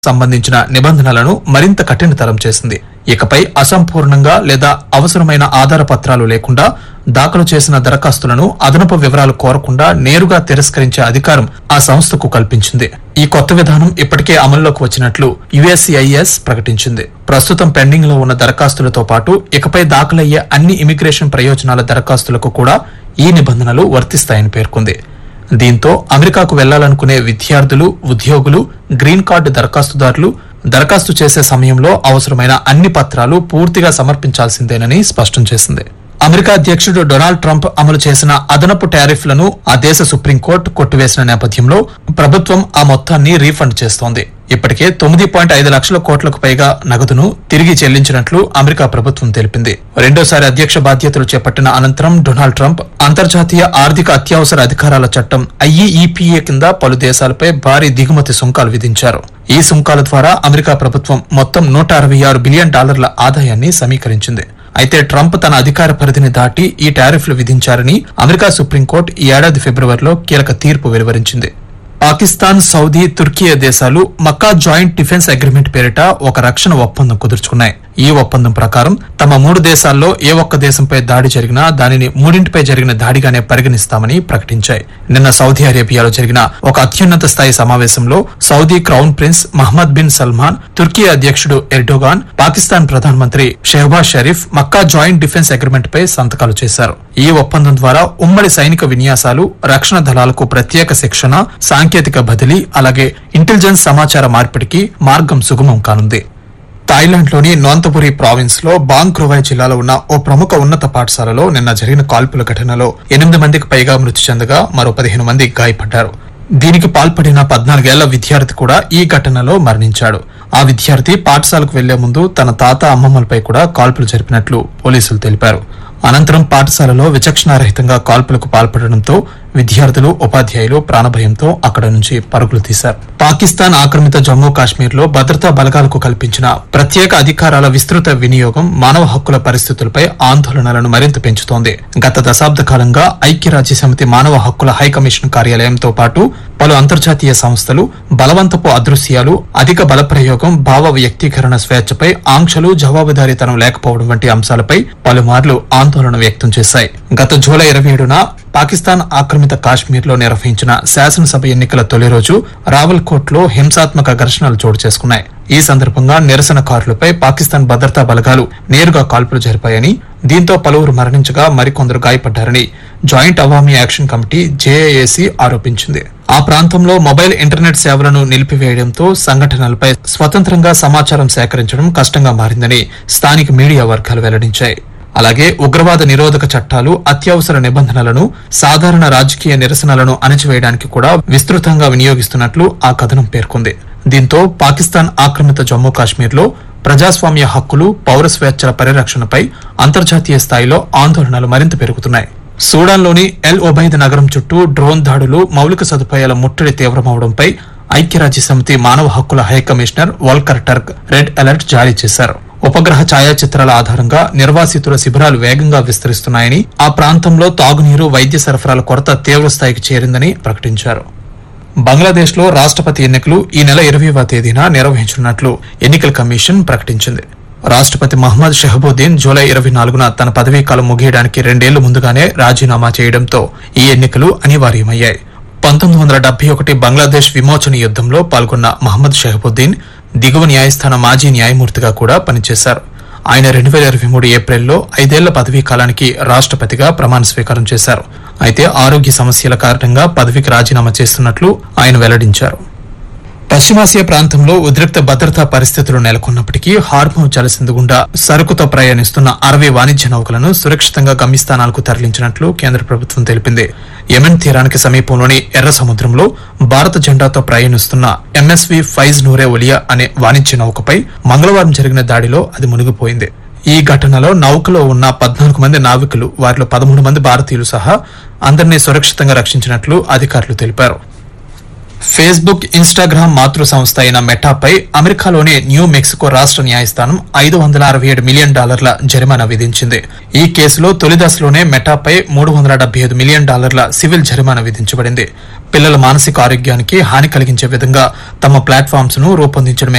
సంబంధించిన నిబంధనలను మరింత కఠినతరం చేసింది ఇకపై అసంపూర్ణంగా లేదా అవసరమైన ఆధార పత్రాలు లేకుండా దాఖలు చేసిన దరఖాస్తులను అదనపు వివరాలు కోరకుండా నేరుగా తిరస్కరించే అధికారం ఆ సంస్థకు కల్పించింది ఈ కొత్త విధానం ఇప్పటికే అమల్లోకి వచ్చినట్లు యుఎస్సిఐఎస్ ప్రకటించింది ప్రస్తుతం పెండింగ్ లో ఉన్న దరఖాస్తులతో పాటు ఇకపై దాఖలయ్యే అన్ని ఇమిగ్రేషన్ ప్రయోజనాల దరఖాస్తులకు కూడా ఈ నిబంధనలు వర్తిస్తాయని పేర్కొంది దీంతో అమెరికాకు వెళ్లాలనుకునే విద్యార్థులు ఉద్యోగులు గ్రీన్ కార్డు దరఖాస్తుదారులు దరఖాస్తు చేసే సమయంలో అవసరమైన అన్ని పత్రాలు పూర్తిగా సమర్పించాల్సిందేనని స్పష్టం చేసింది అమెరికా అధ్యక్షుడు డొనాల్డ్ ట్రంప్ అమలు చేసిన అదనపు టారిఫ్లను ఆ దేశ సుప్రీంకోర్టు కొట్టివేసిన నేపథ్యంలో ప్రభుత్వం ఆ మొత్తాన్ని రీఫండ్ చేస్తోంది ఇప్పటికే తొమ్మిది పాయింట్ ఐదు లక్షల కోట్లకు పైగా నగదును తిరిగి చెల్లించినట్లు అమెరికా ప్రభుత్వం తెలిపింది రెండోసారి అధ్యక్ష బాధ్యతలు చేపట్టిన అనంతరం డొనాల్డ్ ట్రంప్ అంతర్జాతీయ ఆర్థిక అత్యవసర అధికారాల చట్టం ఐఈఈపీఏ కింద పలు దేశాలపై భారీ దిగుమతి సుంకాలు విధించారు ఈ సుంకాల ద్వారా అమెరికా ప్రభుత్వం మొత్తం నూట అరవై ఆరు బిలియన్ డాలర్ల ఆదాయాన్ని సమీకరించింది అయితే ట్రంప్ తన అధికార పరిధిని దాటి ఈ టారిఫ్లు విధించారని అమెరికా సుప్రీంకోర్టు ఈ ఏడాది ఫిబ్రవరిలో కీలక తీర్పు వెలువరించింది పాకిస్తాన్ సౌదీ తుర్కియా దేశాలు మక్కా జాయింట్ డిఫెన్స్ అగ్రిమెంట్ పేరిట ఒక రక్షణ ఒప్పందం కుదుర్చుకున్నాయి ఈ ఒప్పందం ప్రకారం తమ మూడు దేశాల్లో ఏ ఒక్క దేశంపై దాడి జరిగినా దానిని మూడింటిపై జరిగిన దాడిగానే పరిగణిస్తామని ప్రకటించాయి నిన్న సౌదీ అరేబియాలో జరిగిన ఒక అత్యున్నత స్థాయి సమావేశంలో Saudi crown prince Mohammed bin Salman Turkey అధ్యక్షుడు ఎర్డోగాన్ పాకిస్తాన్ ప్రధానమంత్రి Shehbaz Sharif Mecca joint defence agreement పై సంతకాలు చేశారు ఈ ఒప్పందం ద్వారా ఉమ్మడి సైనిక విన్యాసాలు రక్షణ దళాలకు ప్రత్యేక శిక్షణ సాంకేతిక బదిలీ అలాగే ఇంటెలిజెన్స్ సమాచార మార్పిడికి మార్గం సుగమం కానుంది థాయిలాండ్లోని నోంతపురి ప్రావిన్స్ లో బాంగ్ క్రోవాయ్ జిల్లాలో ఉన్న ఓ ప్రముఖ ఉన్నత పాఠశాలలో నిన్న జరిగిన కాల్పుల ఘటనలో ఎనిమిది మందికి పైగా మృతి చెందగా మరో పదిహేను మంది గాయపడ్డారు దీనికి పాల్పడిన పద్నాలుగేళ్ల విద్యార్థి కూడా ఈ ఘటనలో మరణించాడు ఆ విద్యార్థి పాఠశాలకు వెళ్లే ముందు తన తాత అమ్మమ్మలపై కూడా కాల్పులు జరిపినట్లు పోలీసులు తెలిపారు అనంతరం పాఠశాలలో విచక్షణారహితంగా కాల్పులకు పాల్పడడంతో విద్యార్థులు ఉపాధ్యాయులు ప్రాణభయంతో అక్కడ నుంచి పరుగులు తీశారు పాకిస్తాన్ ఆక్రమిత జమ్మూ కాశ్మీర్ లో భద్రతా బలగాలకు కల్పించిన ప్రత్యేక అధికారాల విస్తృత వినియోగం మానవ హక్కుల పరిస్థితులపై ఆందోళనలను మరింత పెంచుతోంది గత దశాబ్ద కాలంగా ఐక్యరాజ్య సమితి మానవ హక్కుల హైకమిషన్ కార్యాలయంతో పాటు పలు అంతర్జాతీయ సంస్థలు బలవంతపు అదృశ్యాలు అధిక బలప్రయోగం భావ వ్యక్తీకరణ స్వేచ్ఛపై ఆంక్షలు జవాబుదారీతనం లేకపోవడం వంటి అంశాలపై పలుమార్లు ఆందోళన వ్యక్తం చేశాయి గత జూలై ఇరవై ఏడున పాకిస్తాన్ ఆక్రమిత కాశ్మీర్ లో నిర్వహించిన శాసనసభ ఎన్నికల తొలి రోజు రావల్కోట్ లో హింసాత్మక ఘర్షణలు చోటు చేసుకున్నాయి ఈ సందర్భంగా నిరసనకారులపై పాకిస్తాన్ భద్రతా బలగాలు నేరుగా కాల్పులు జరిపాయని దీంతో పలువురు మరణించగా మరికొందరు గాయపడ్డారని joint Awami action committee JAAC ఆరోపించింది ఆ ప్రాంతంలో మొబైల్ ఇంటర్నెట్ సేవలను నిలిపివేయడంతో సంఘటనలపై స్వతంత్రంగా సమాచారం సేకరించడం కష్టంగా మారిందని స్థానిక మీడియా వర్గాలు వెల్లడించాయి అలాగే ఉగ్రవాద నిరోధక చట్టాలు అత్యవసర నిబంధనలను సాధారణ రాజకీయ నిరసనలను అణచివేయడానికి కూడా విస్తృతంగా వినియోగిస్తున్నట్లు ఆ కథనం పేర్కొంది దీంతో పాకిస్తాన్ ఆక్రమిత జమ్మూ కాశ్మీర్ లో ప్రజాస్వామ్య హక్కులు పౌర స్వేచ్ఛల పరిరక్షణపై అంతర్జాతీయ స్థాయిలో ఆందోళనలు మరింత పెరుగుతున్నాయి సూడాన్లోని ఎల్ ఒబైద్ నగరం చుట్టూ డ్రోన్ దాడులు మౌలిక సదుపాయాల ముట్టడి తీవ్రమవడంపై ఐక్యరాజ్య సమితి మానవ హక్కుల high commissioner Volker Turk red alert జారీ చేశారు ఉపగ్రహ ఛాయాచిత్రాల ఆధారంగా నిర్వాసితుల శిబిరాలు వేగంగా విస్తరిస్తున్నాయని ఆ ప్రాంతంలో తాగునీరు వైద్య సరఫరాల కొరత తీవ్ర స్థాయికి చేరిందని ప్రకటించారు బంగ్లాదేశ్ లో రాష్ట్రపతి ఎన్నికలు ఈ నెల ఇరవైవ తేదీన నిర్వహించనున్నట్లు ఎన్నికల కమిషన్ ప్రకటించింది రాష్ట్రపతి మహమ్మద్ షహబుద్దీన్ జూలై ఇరవై నాలుగున తన పదవీ కాలం ముగియడానికి రెండేళ్లు ముందుగానే రాజీనామా చేయడంతో ఈ ఎన్నికలు అనివార్యమయ్యాయి పంతొమ్మిది వందల డెబ్బై ఒకటి బంగ్లాదేశ్ విమోచన యుద్దంలో పాల్గొన్న మహమ్మద్ షహబుద్దీన్ దిగువ న్యాయస్థాన మాజీ న్యాయమూర్తిగా కూడా పనిచేశారు ఆయన రెండు వేల ఇరవై మూడు ఏప్రిల్లో ఐదేళ్ల పదవీ కాలానికి రాష్ట్రపతిగా ప్రమాణ స్వీకారం చేశారు అయితే ఆరోగ్య సమస్యల కారణంగా పదవికి రాజీనామా చేస్తున్నట్లు ఆయన వెల్లడించారు పశ్చిమాసియా ప్రాంతంలో ఉద్రిక్త భద్రతా పరిస్థితులు నెలకొన్నప్పటికీ హార్మో జలసింధు గుండా సరుకుతో ప్రయాణిస్తున్న అరవై వాణిజ్య నౌకలను సురక్షితంగా గమ్యస్థానాలకు తరలించినట్లు కేంద్ర ప్రభుత్వం తెలిపింది యెమెన్ తీరానికి సమీపంలోని ఎర్ర సముద్రంలో భారత జెండాతో ప్రయాణిస్తున్న ఎంఎస్వి ఫైజ్ నూరే ఒలియా అనే వాణిజ్య నౌకపై మంగళవారం జరిగిన దాడిలో అది మునిగిపోయింది ఈ ఘటనలో నౌకలో ఉన్న పద్నాలుగు మంది నావికులు వారిలో పదమూడు మంది భారతీయులు సహా అందరినీ సురక్షితంగా రక్షించినట్లు అధికారులు తెలిపారు ఫేస్బుక్ ఇన్స్టాగ్రామ్ మాతృ సంస్థ అయిన మెటాపై అమెరికాలోని న్యూ మెక్సికో రాష్ట్ర న్యాయస్థానం ఐదు వందల అరవై ఏడు మిలియన్ డాలర్ల జరిమానా విధించింది ఈ కేసులో తొలి దశలోనే మెటాపై మూడు వందల డెబ్బై ఐదు మిలియన్ డాలర్ల సివిల్ జరిమానా విధించబడింది పిల్లల మానసిక ఆరోగ్యానికి హాని కలిగించే విధంగా తమ ప్లాట్ఫామ్స్ ను రూపొందించడమే